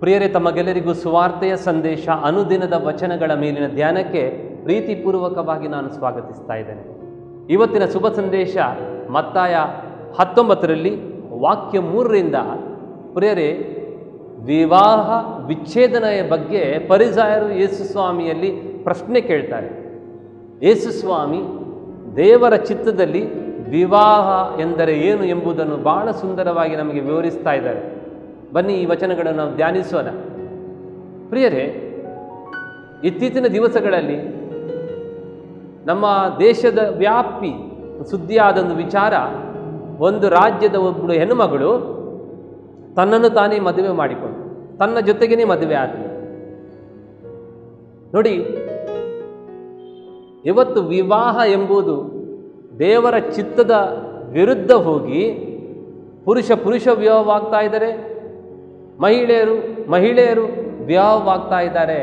ಪ್ರಿಯರೇ ತಮಗೆಲ್ಲರಿಗೂ ಸುವಾರ್ತೆಯ ಸಂದೇಶ ಅನುದಿನದ ವಚನಗಳ ಮೇಲಿನ ಧ್ಯಾನಕ್ಕೆ ಪ್ರೀತಿಪೂರ್ವಕವಾಗಿ ನಾನು ಸ್ವಾಗತಿಸ್ತಾ ಇದ್ದೇನೆ ಇವತ್ತಿನ ಶುಭ ಸಂದೇಶ ಮತ್ತಾಯ ಹತ್ತೊಂಬತ್ತರಲ್ಲಿ ವಾಕ್ಯ ಮೂರರಿಂದ ಪ್ರಿಯರೇ ವಿವಾಹ ವಿಚ್ಛೇದನೆಯ ಬಗ್ಗೆ ಪರಿಸಾಯರು ಯೇಸು ಸ್ವಾಮಿಯಲ್ಲಿ ಪ್ರಶ್ನೆ ಕೇಳ್ತಾರೆ ಯೇಸು ಸ್ವಾಮಿ ದೇವರ ಚಿತ್ತದಲ್ಲಿ ವಿವಾಹ ಎಂದರೆ ಏನು ಎಂಬುದನ್ನು ಬಹಳ ಸುಂದರವಾಗಿ ನಮಗೆ ವಿವರಿಸ್ತಾ ಇದ್ದಾರೆ ಬನ್ನಿ ಈ ವಚನಗಳನ್ನು ನಾವು ಧ್ಯಾನಿಸೋಣ ಪ್ರಿಯರೇ ಇತ್ತೀಚಿನ ದಿವಸಗಳಲ್ಲಿ ನಮ್ಮ ದೇಶದ ವ್ಯಾಪಿ ಸುದ್ದಿಯಾದೊಂದು ವಿಚಾರ ಒಂದು ರಾಜ್ಯದ ಒಬ್ಬಳು ಹೆಣ್ಣುಮಗಳು ತನ್ನನ್ನು ತಾನೇ ಮದುವೆ ಮಾಡಿಕೊಂಡು ತನ್ನ ಜೊತೆಗೇನೆ ಮದುವೆ ಆದಳು ನೋಡಿ ಇವತ್ತು ವಿವಾಹ ಎಂಬುದು ದೇವರ ಚಿತ್ತದ ವಿರುದ್ಧ ಹೋಗಿ ಪುರುಷ ಪುರುಷ ವಿವಾಹವಾಗ್ತಾ ಇದ್ದಾರೆ ಮಹಿಳೆಯರು ಮಹಿಳೆಯರು ವಿವಾಹವಾಗ್ತಾ ಇದ್ದಾರೆ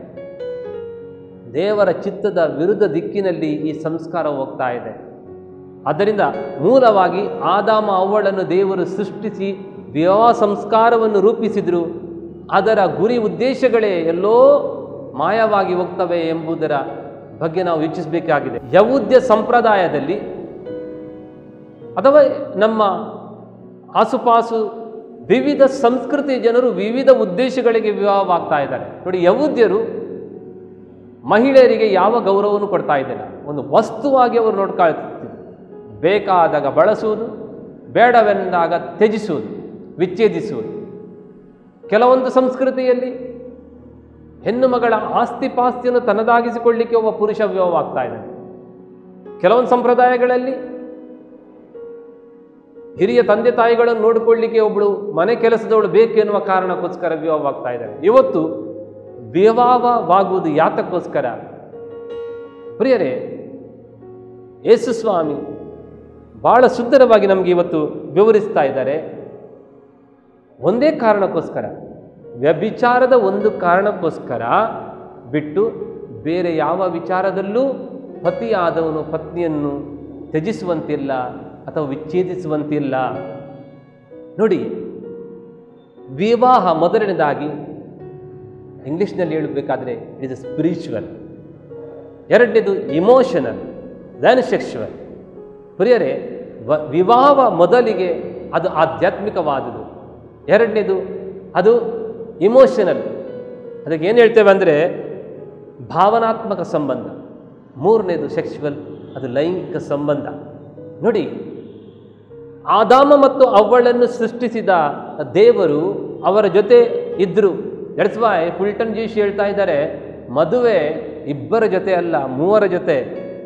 ದೇವರ ಚಿತ್ತದ ವಿರುದ್ಧ ದಿಕ್ಕಿನಲ್ಲಿ ಈ ಸಂಸ್ಕಾರ ಹೋಗ್ತಾ ಇದೆ ಆದ್ದರಿಂದ ಮೂಲವಾಗಿ ಆದಾಮ ಅವಳನ್ನು ದೇವರು ಸೃಷ್ಟಿಸಿ ವಿವಾಹ ಸಂಸ್ಕಾರವನ್ನು ರೂಪಿಸಿದರು ಅದರ ಗುರಿ ಉದ್ದೇಶಗಳೇ ಎಲ್ಲೋ ಮಾಯವಾಗಿ ಹೋಗ್ತವೆ ಎಂಬುದರ ಬಗ್ಗೆ ನಾವು ಯೋಚಿಸಬೇಕಾಗಿದೆ ಯಹೂದ್ಯ ಸಂಪ್ರದಾಯದಲ್ಲಿ ಅಥವಾ ನಮ್ಮ ಆಸುಪಾಸು ವಿವಿಧ ಸಂಸ್ಕೃತಿ ಜನರು ವಿವಿಧ ಉದ್ದೇಶಗಳಿಗೆ ವಿವಾಹವಾಗ್ತಾ ಇದ್ದಾರೆ ನೋಡಿ ಯಹೂದ್ಯರು ಮಹಿಳೆಯರಿಗೆ ಯಾವ ಗೌರವವನ್ನು ಕೊಡ್ತಾ ಇದ್ದಿಲ್ಲ ಒಂದು ವಸ್ತುವಾಗಿ ಅವರು ನೋಡ್ಕೊಳ್ತಿದ್ರು ಬೇಕಾದಾಗ ಬಳಸುವುದು ಬೇಡವೆಂದಾಗ ತ್ಯಜಿಸುವುದು ವಿಚ್ಛೇದಿಸುವುದು ಕೆಲವೊಂದು ಸಂಸ್ಕೃತಿಯಲ್ಲಿ ಹೆಣ್ಣು ಮಗಳ ಆಸ್ತಿ ಪಾಸ್ತಿಯನ್ನು ತನ್ನದಾಗಿಸಿಕೊಳ್ಳಿಕ್ಕೆ ಒಬ್ಬ ಪುರುಷ ವಿವಾಹವಾಗ್ತಾ ಇದ್ದಾನೆ ಕೆಲವೊಂದು ಸಂಪ್ರದಾಯಗಳಲ್ಲಿ ಹಿರಿಯ ತಂದೆ ತಾಯಿಗಳನ್ನು ನೋಡಿಕೊಳ್ಳಿಕ್ಕೆ ಒಬ್ಬಳು ಮನೆ ಕೆಲಸದವಳು ಬೇಕು ಎನ್ನುವ ಕಾರಣಕ್ಕೋಸ್ಕರ ವಿವಾಹವಾಗ್ತಾ ಇದ್ದಾರೆ ಇವತ್ತು ವಿವಾಹವಾಗುವುದು ಯಾತಕ್ಕೋಸ್ಕರ ಪ್ರಿಯರೇ ಯೇಸು ಸ್ವಾಮಿ ಬಹಳ ಸುಂದರವಾಗಿ ನಮಗೆ ಇವತ್ತು ವಿವರಿಸ್ತಾ ಇದ್ದಾರೆ ಒಂದೇ ಕಾರಣಕ್ಕೋಸ್ಕರ ವ್ಯಭಿಚಾರದ ಒಂದು ಕಾರಣಕ್ಕೋಸ್ಕರ ಬಿಟ್ಟು ಬೇರೆ ಯಾವ ವಿಚಾರದಲ್ಲೂ ಪತಿಯಾದವನು ಪತ್ನಿಯನ್ನು ತ್ಯಜಿಸುವಂತಿಲ್ಲ ಅಥವಾ ವಿಚ್ಛೇದಿಸುವಂತಿಲ್ಲ ನೋಡಿ ವಿವಾಹ ಮೊದಲನೇದಾಗಿ ಇಂಗ್ಲೀಷ್ನಲ್ಲಿ ಹೇಳಬೇಕಾದ್ರೆ ಇಟ್ ಇಸ್ ಸ್ಪಿರಿಚುವಲ್ ಎರಡನೇದು ಇಮೋಷನಲ್ ದೆನ್ ಸೆಕ್ಷುವಲ್ ಪ್ರಿಯರೇ ವ ವಿವಾಹ ಮೊದಲಿಗೆ ಅದು ಆಧ್ಯಾತ್ಮಿಕವಾದುದು ಎರಡನೇದು ಅದು ಇಮೋಷನಲ್ ಅದಕ್ಕೆ ಏನು ಹೇಳ್ತೇವೆ ಅಂದರೆ ಭಾವನಾತ್ಮಕ ಸಂಬಂಧ ಮೂರನೇದು ಸೆಕ್ಷುವಲ್ ಅದು ಲೈಂಗಿಕ ಸಂಬಂಧ ನೋಡಿ ಆದಾಮ ಮತ್ತು ಅವಳನ್ನು ಸೃಷ್ಟಿಸಿದ ದೇವರು ಅವರ ಜೊತೆ ಇದ್ದರು ದಟ್ಸ್ ವೈ ಫುಲ್ಟನ್ ಜೀಶ್ ಹೇಳ್ತಾ ಇದ್ದಾರೆ ಮದುವೆ ಇಬ್ಬರ ಜೊತೆ ಅಲ್ಲ ಮೂವರ ಜೊತೆ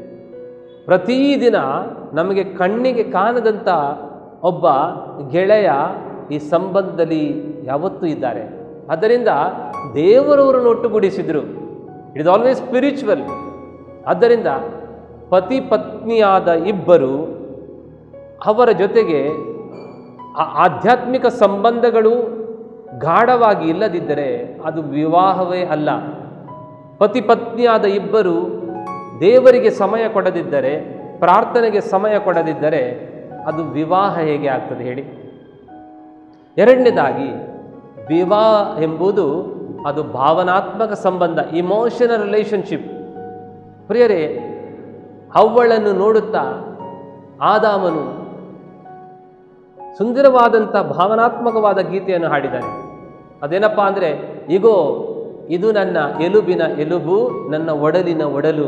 ಪ್ರತಿದಿನ ನಮಗೆ ಕಣ್ಣಿಗೆ ಕಾಣದಂಥ ಒಬ್ಬ ಗೆಳೆಯ ಈ ಸಂಬಂಧದಲ್ಲಿ ಯಾವತ್ತೂ ಇದ್ದಾರೆ ಆದ್ದರಿಂದ ದೇವರವರನ್ನು ಒಟ್ಟುಗೂಡಿಸಿದರು ಇಟ್ ಇಸ್ ಆಲ್ವೇಸ್ ಸ್ಪಿರಿಚುವಲ್ ಆದ್ದರಿಂದ ಪತಿ ಪತ್ನಿಯಾದ ಇಬ್ಬರು ಅವರ ಜೊತೆಗೆ ಆ ಆಧ್ಯಾತ್ಮಿಕ ಸಂಬಂಧಗಳು ಗಾಢವಾಗಿ ಇಲ್ಲದಿದ್ದರೆ ಅದು ವಿವಾಹವೇ ಅಲ್ಲ ಪತಿ ಪತ್ನಿಯಾದ ಇಬ್ಬರು ದೇವರಿಗೆ ಸಮಯ ಕೊಡದಿದ್ದರೆ ಪ್ರಾರ್ಥನೆಗೆ ಸಮಯ ಕೊಡದಿದ್ದರೆ ಅದು ವಿವಾಹ ಹೇಗೆ ಆಗ್ತದೆ ಹೇಳಿ ಎರಡನೇದಾಗಿ ವಿವಾಹ ಎಂಬುದು ಅದು ಭಾವನಾತ್ಮಕ ಸಂಬಂಧ ಇಮೋಷನಲ್ ರಿಲೇಶನ್ಶಿಪ್ ಪ್ರಿಯರೇ ಅವಳನ್ನು ನೋಡುತ್ತಾ ಆದಾಮನು ಸುಂದರವಾದಂಥ ಭಾವನಾತ್ಮಕವಾದ ಗೀತೆಯನ್ನು ಹಾಡಿದ್ದಾನೆ ಅದೇನಪ್ಪ ಅಂದರೆ ಇಗೋ ಇದು ನನ್ನ ಎಲುಬಿನ ಎಲುಬು ನನ್ನ ಒಡಲಿನ ಒಡಲು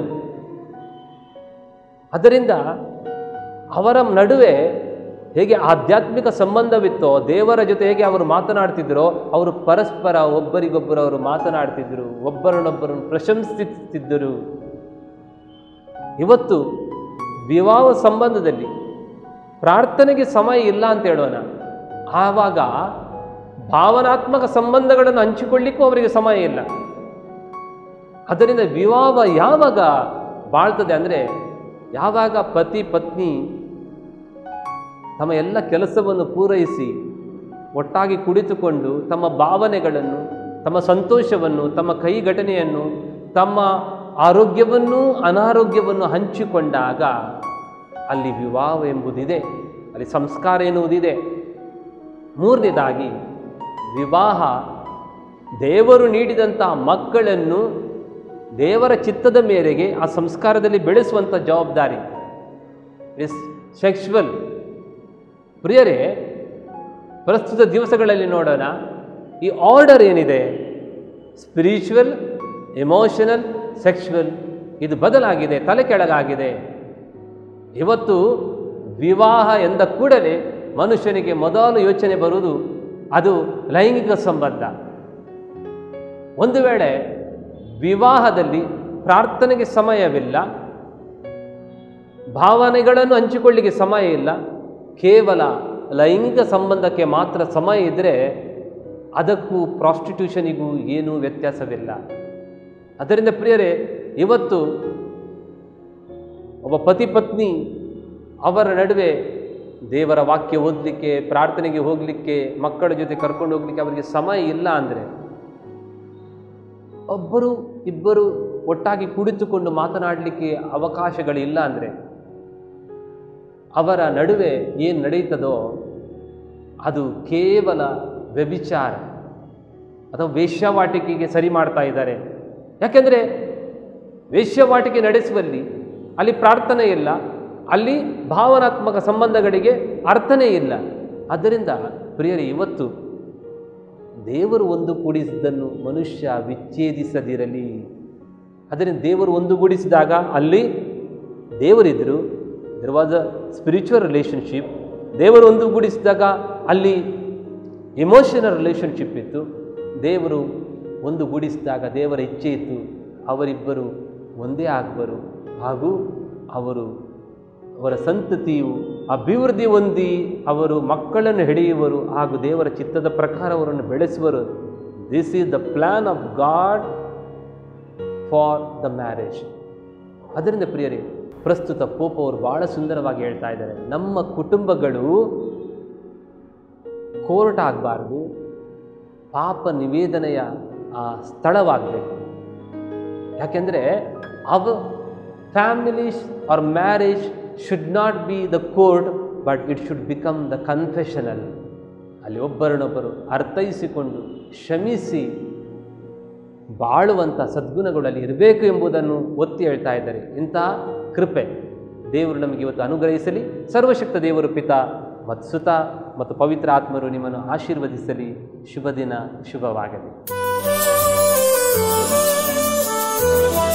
ಅದರಿಂದ ಅವರ ನಡುವೆ ಹೇಗೆ ಆಧ್ಯಾತ್ಮಿಕ ಸಂಬಂಧವಿತ್ತೋ ದೇವರ ಜೊತೆ ಹೇಗೆ ಅವರು ಮಾತನಾಡ್ತಿದ್ದರೋ ಅವರು ಪರಸ್ಪರ ಒಬ್ಬರಿಗೊಬ್ಬರು ಅವರು ಮಾತನಾಡ್ತಿದ್ದರು ಒಬ್ಬರನ್ನೊಬ್ಬರನ್ನು ಪ್ರಶಂಸಿಸುತ್ತಿದ್ದರು ಇವತ್ತು ವಿವಾಹ ಸಂಬಂಧದಲ್ಲಿ ಪ್ರಾರ್ಥನೆಗೆ ಸಮಯ ಇಲ್ಲ ಅಂತ ಹೇಳೋಣ ಆವಾಗ ಭಾವನಾತ್ಮಕ ಸಂಬಂಧಗಳನ್ನು ಹಂಚಿಕೊಳ್ಳಿಕ್ಕೂ ಅವರಿಗೆ ಸಮಯ ಇಲ್ಲ ಅದರಿಂದ ವಿವಾಹ ಯಾವಾಗ ಬಾಳ್ತದೆ ಅಂದರೆ ಯಾವಾಗ ಪತಿ ಪತ್ನಿ ತಮ್ಮ ಎಲ್ಲ ಕೆಲಸವನ್ನು ಪೂರೈಸಿ ಒಟ್ಟಾಗಿ ಕುಳಿತುಕೊಂಡು ತಮ್ಮ ಭಾವನೆಗಳನ್ನು ತಮ್ಮ ಸಂತೋಷವನ್ನು ತಮ್ಮ ಕೈ ಘಟನೆಯನ್ನು ತಮ್ಮ ಆರೋಗ್ಯವನ್ನು ಅನಾರೋಗ್ಯವನ್ನು ಹಂಚಿಕೊಂಡಾಗ ಅಲ್ಲಿ ವಿವಾಹ ಎಂಬುದಿದೆ ಅಲ್ಲಿ ಸಂಸ್ಕಾರ ಎನ್ನುವುದಿದೆ ಮೂರನೇದಾಗಿ ವಿವಾಹ ದೇವರು ನೀಡಿದಂತಹ ಮಕ್ಕಳನ್ನು ದೇವರ ಚಿತ್ತದ ಮೇರೆಗೆ ಆ ಸಂಸ್ಕಾರದಲ್ಲಿ ಬೆಳೆಸುವಂಥ ಜವಾಬ್ದಾರಿ ಇಸ್ ಸೆಕ್ಶುವಲ್ ಪ್ರಿಯರೇ ಪ್ರಸ್ತುತ ದಿವಸಗಳಲ್ಲಿ ನೋಡೋಣ ಈ ಆರ್ಡರ್ ಏನಿದೆ ಸ್ಪಿರಿಚುವಲ್ ಎಮೋಷನಲ್ ಸೆಕ್ಶುವಲ್ ಇದು ಬದಲಾಗಿದೆ ತಲೆ ಕೆಳಗಾಗಿದೆ ಇವತ್ತು ವಿವಾಹ ಎಂದ ಕೂಡಲೇ ಮನುಷ್ಯನಿಗೆ ಮೊದಲು ಯೋಚನೆ ಬರುವುದು ಅದು ಲೈಂಗಿಕ ಸಂಬಂಧ ಒಂದು ವೇಳೆ ವಿವಾಹದಲ್ಲಿ ಪ್ರಾರ್ಥನೆಗೆ ಸಮಯವಿಲ್ಲ ಭಾವನೆಗಳನ್ನು ಹಂಚಿಕೊಳ್ಳಿಕ್ಕೆ ಸಮಯ ಇಲ್ಲ ಕೇವಲ ಲೈಂಗಿಕ ಸಂಬಂಧಕ್ಕೆ ಮಾತ್ರ ಸಮಯ ಇದ್ದರೆ ಅದಕ್ಕೂ ಪ್ರಾಸ್ಟಿಟ್ಯೂಷನಿಗೂ ಏನೂ ವ್ಯತ್ಯಾಸವಿಲ್ಲ ಅದರಿಂದ ಪ್ರಿಯರೇ ಇವತ್ತು ಒಬ್ಬ ಪತಿ ಪತ್ನಿ ಅವರ ನಡುವೆ ದೇವರ ವಾಕ್ಯ ಓದಲಿಕ್ಕೆ ಪ್ರಾರ್ಥನೆಗೆ ಹೋಗಲಿಕ್ಕೆ ಮಕ್ಕಳ ಜೊತೆ ಕರ್ಕೊಂಡು ಹೋಗ್ಲಿಕ್ಕೆ ಅವರಿಗೆ ಸಮಯ ಇಲ್ಲ ಅಂದರೆ ಒಬ್ಬರು ಇಬ್ಬರು ಒಟ್ಟಾಗಿ ಕುಳಿತುಕೊಂಡು ಮಾತನಾಡಲಿಕ್ಕೆ ಅವಕಾಶಗಳಿಲ್ಲ ಅಂದರೆ ಅವರ ನಡುವೆ ಏನು ನಡೆಯುತ್ತದೋ ಅದು ಕೇವಲ ವ್ಯಭಿಚಾರ ಅಥವಾ ವೇಶ್ಯಾವಾಟಿಕೆಗೆ ಸರಿ ಮಾಡ್ತಾ ಇದ್ದಾರೆ ಯಾಕೆಂದರೆ ವೇಶ್ಯವಾಟಿಕೆ ನಡೆಸುವಲ್ಲಿ ಅಲ್ಲಿ ಪ್ರಾರ್ಥನೆ ಇಲ್ಲ ಅಲ್ಲಿ ಭಾವನಾತ್ಮಕ ಸಂಬಂಧಗಳಿಗೆ ಅರ್ಥನೇ ಇಲ್ಲ ಆದ್ದರಿಂದ ಪ್ರಿಯರೇ ಇವತ್ತು ದೇವರು ಒಂದುಗೂಡಿಸಿದ್ದನ್ನು ಮನುಷ್ಯ ವಿಚ್ಛೇದಿಸದಿರಲಿ ಅದರಿಂದ ದೇವರು ಒಂದುಗೂಡಿಸಿದಾಗ ಅಲ್ಲಿ ದೇವರಿದ್ದರು there was a spiritual relationship ದೇವರು ಒಂದುಗೂಡಿಸಿದಾಗ ಅಲ್ಲಿ ಎಮೋಷನಲ್ ರಿಲೇಷನ್ಶಿಪ್ ಇತ್ತು ದೇವರು ಒಂದುಗೂಡಿಸಿದಾಗ ದೇವರ ಇಚ್ಛೆ ಇತ್ತು ಅವರಿಬ್ಬರು ಒಂದೇ ಆಗಬರು ಹಾಗೂ ಅವರು ಅವರ ಸಂತತಿಯು ಅಭಿವೃದ್ಧಿ ಹೊಂದಿ ಅವರು ಮಕ್ಕಳನ್ನು ಹಿಡಿಯುವರು ಹಾಗೂ ದೇವರ ಚಿತ್ತದ ಪ್ರಕಾರ ಅವರನ್ನು ಬೆಳೆಸುವರು this is the plan of God for the marriage ಅದರಿಂದ ಪ್ರಿಯರೇ ಪ್ರಸ್ತುತ ಪೋಪ್ ಅವರು ಬಹಳ ಸುಂದರವಾಗಿ ಹೇಳ್ತಾ ಇದ್ದಾರೆ ನಮ್ಮ ಕುಟುಂಬಗಳು ಕೋರ್ಟ್ ಆಗಬಾರ್ದು ಪಾಪ ನಿವೇದನೆಯ ಆ ಸ್ಥಳವಾಗಬೇಕು ಯಾಕೆಂದರೆ ಅವ families are marriage should not be the court but it should become the confessional ಅಲ್ಲಿ ಒಬ್ಬರನ್ನೊಬ್ಬರು ಅರ್ಥೈಸಿಕೊಂಡು ಕ್ಷಮಿಸಿ ಬಾಳುವಂಥ ಸದ್ಗುಣಗಳು ಅಲ್ಲಿ ಇರಬೇಕು ಎಂಬುದನ್ನು ಒತ್ತಿ ಹೇಳ್ತಾ ಇದ್ದಾರೆ ಇಂತಹ ಕೃಪೆ ದೇವರು ನಮಗೆ ಇವತ್ತು ಅನುಗ್ರಹಿಸಲಿ ಸರ್ವಶಕ್ತ ದೇವರು ಪಿತ ಮತ್ತು ಸುತ ಮತ್ತು ಪವಿತ್ರ ಆತ್ಮರು ನಿಮ್ಮನ್ನು ಆಶೀರ್ವದಿಸಲಿ ಶುಭ ದಿನ ಶುಭವಾಗಲಿ